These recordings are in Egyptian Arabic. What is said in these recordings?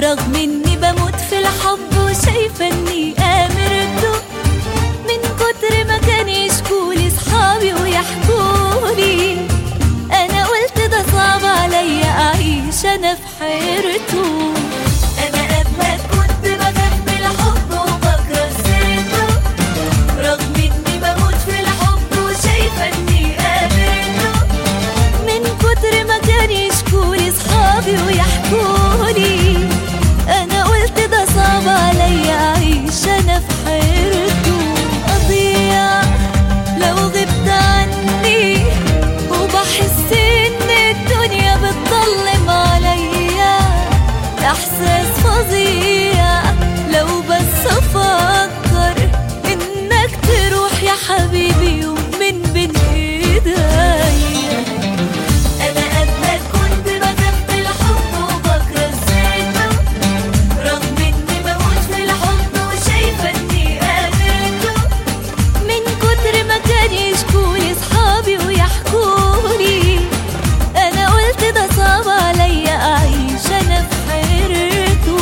رغم اني بموت في الحب وشايفة اني امرته من كتر ما كان يشكولي صحابي ويحكولي انا قلت ده صعب عليا اعيش انا في حيرته انا قبل ما كنت بخاف من الحب وبكره سيرته رغم اني بموت في الحب وشايفة اني قابلته من كتر ما كان يشكولي صحابي ويحكولي انا قلت ده صعب عليا اعيش انا في حيرته اضيع لو غبت عني وبحس ان الدنيا بتضلم عليا احساس فظيع لو بس افكر انك تروح يا حبيبي يوم من بين ايديا انا قبلك كنت بخاف من الحب وبكره سيرته رغم اني بموت في الحب وشايفه اني قابلته من كتر ما كان يشكولي صحابي ويحكولي انا قلت ده صعب عليا اعيش انا في حيرته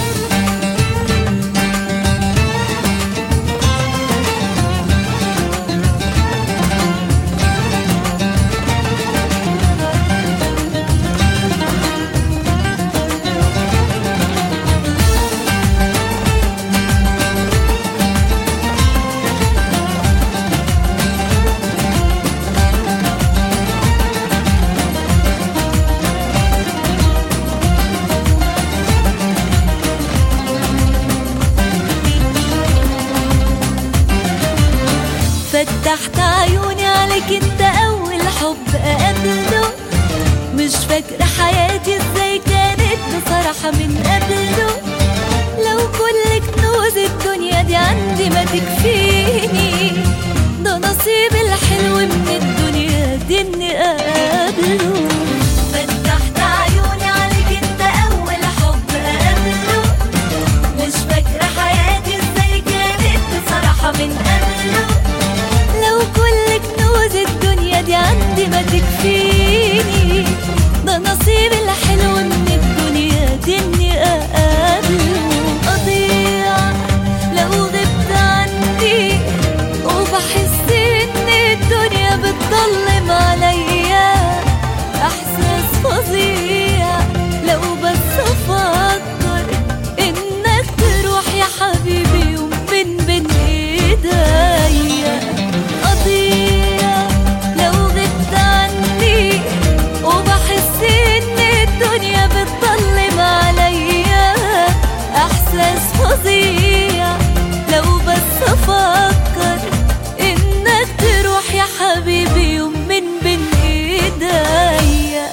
فتحت عيوني عليك انت اول حب اقابله مش فاكرة حياتي ازاي كانت بصراحة من قبله لو كل كنوز الدنيا دي عندي ما تكفيني ده نصيب الحلو من الدنيا دي اني اقابله فتحت عيوني عليك انت اول حب اقابله مش فاكرة حياتي ازاي كانت بصراحة من قبله لو كل كنوز الدنيا دي عندي ما تكفيني ده نصيب الحلو من الدنيا دي اني اقابله اضيع لو غبت عني وبحس ان الدنيا بتضلم عليا احساس فظيع لو بس افكر انك تروح يا حبيبي يوم من بين ايديا اضيع لو غبت عني وبحس ان الدنيا بتضلم عليا احساس فظيع لو بس افكر انك تروح يا حبيبي يوم من بين ايديا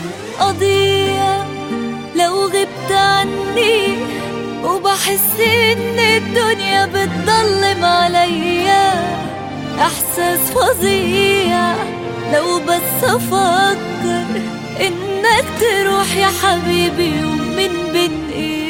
اضيع لو غبت عني وبحس ان الدنيا بتضلم عليا احساس فظيع لو بس افكر انك تروح يا حبيبي يوم من بين ايديا